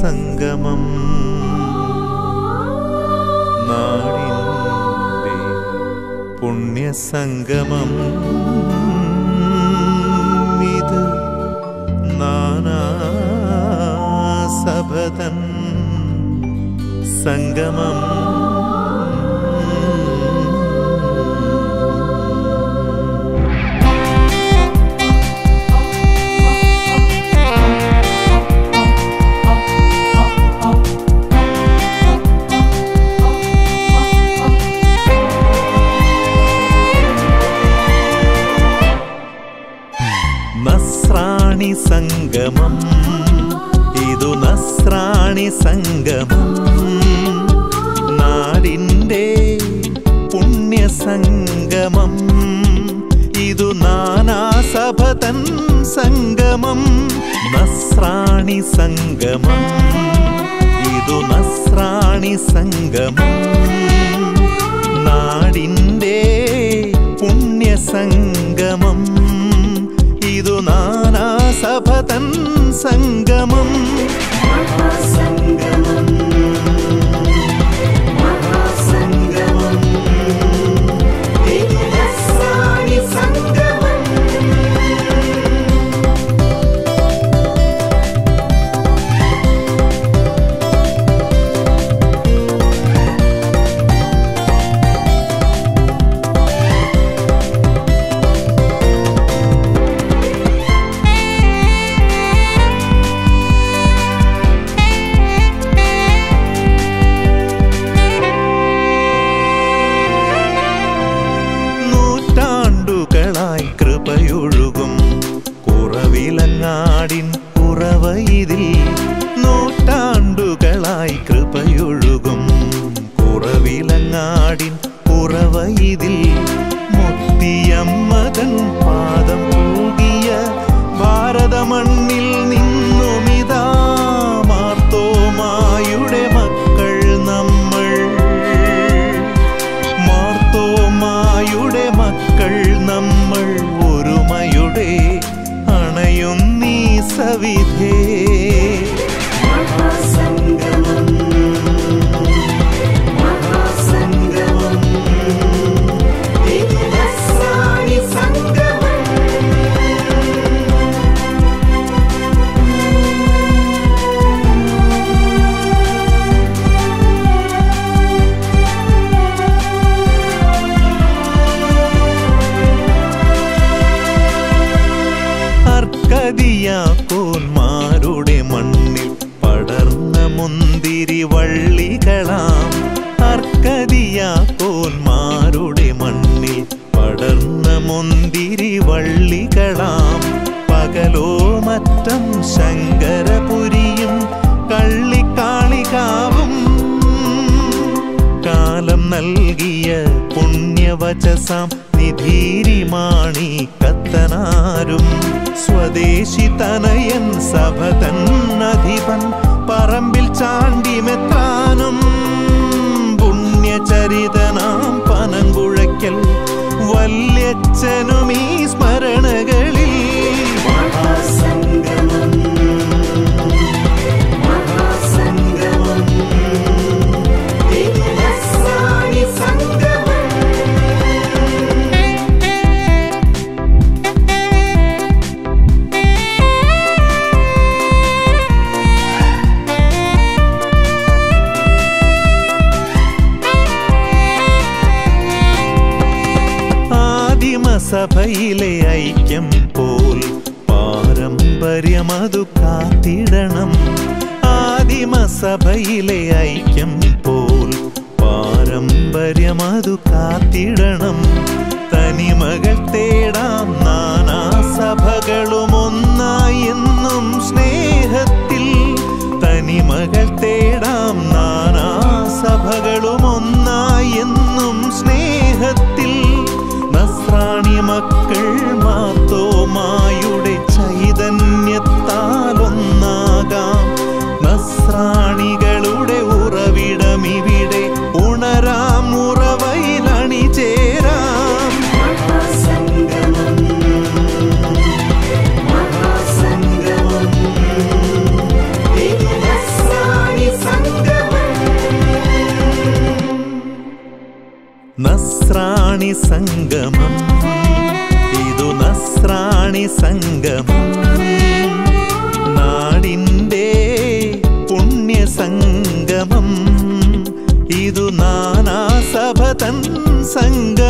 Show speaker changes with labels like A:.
A: സംഗമം നാടിൻ്റെ പുണ്യസംഗമം ഇത് നാനാസഭതൻ സംഗമം നസ്രാണി സംഗമം ഇതു നസ്രാണി സംഗമം നാടിൻ്റെ പുണ്യസംഗമം ഇതു നാനാസഭതൻ സംഗമം നസ്രാണി സംഗമം ഇതു നസ്രാണി സംഗമം നാടിൻ്റെ പുണ്യസംഗമം ഇതു നാനാസഭതൻ സംഗമം
B: മഹാസംഗമം മഹാസംഗമം തിരുനസ്രാണി സംഗമം
A: നൂറ്റാണ്ടുകളായി കൃപയൊഴുകും കുറവിലങ്ങാടിൻ കുറവ ഇതിൽ നൂറ്റാണ്ടുകളായി കൃപയൊഴുകും കുറവിലങ്ങാടിൻ കുറവ ഇതിൽ മുത്തിയമ്മതൻ പാദം പൂകിയ ഭാരതമണ്ണിൽ നിന്നുമിതാ മാർത്തോമായുടെ മക്കൾ നമ്മൾ മാർത്തോമായുടെ മക്കൾ നമ്മൾ ഒരുമയുടെ അണയും നീ സവിധേ
B: മഹാസംഗമം മഹാസംഗമം തിരുനസ്രാണി സംഗമം
A: അർക്കതിയാക്കോന്മാരുടെ മണ്ണിൽ പടർന്ന മുന്തിരി വള്ളികളാം അർക്കതിയാക്കോന്മാരുടെ മണ്ണിൽ പടർന്ന മുന്തിരി വള്ളികളാം പകലോ മറ്റം ശങ്കരപുരിയും കള്ളിക്കാളികാവും കാലം നൽകിയ പുണ്യവചസാം നിധീരിമാണി കത്തനാരും സ്വദേശി തനയൻ സഭതൻ അധിപൻ പറമ്പിൽ ചാണ്ടിമെത്താനും പുണ്യചരിതനാം പനങ്കുഴയ്ക്കൽ വല്യച്ഛനും ഈ സ്മരണകളിൽ
B: മഹാസംഗമം മഹാസംഗമം തിരുനസ്രാണി സംഗമം
A: ആദിമസഭയിലെ ഐക്യം പോൽ പാരമ്പര്യമതു കാത്തിടണം ആദിമസഭയിലെ ഐക്യം പോൽ പാരമ്പര്യമതു കാത്തിടണം തനിമകൾ തേടാം നാനാ സഭകളും ഒന്നായി എന്നും സ്നേഹത്തിൽ തനിമകൾ തേടാം നാനാ സഭകളും ഒന്നായി എന്നും സ്നേഹത്തിൽ നസ്രാണി മക്കൾ മാത്തോമായുടെ ചൈതന്യത്താൽ ഒന്നാകാം നസ്രാണികളുടെ ഉറവിടമിവിടെ ഉണരാം ഉറവയിലണിചേരാം നസ്രാണി സംഗമം ഇതു നസ്രാണി സംഗമം നാടിൻ്റെ പുണ്യ സംഗമം ഇതു നാനാസഭതൻ സംഗമം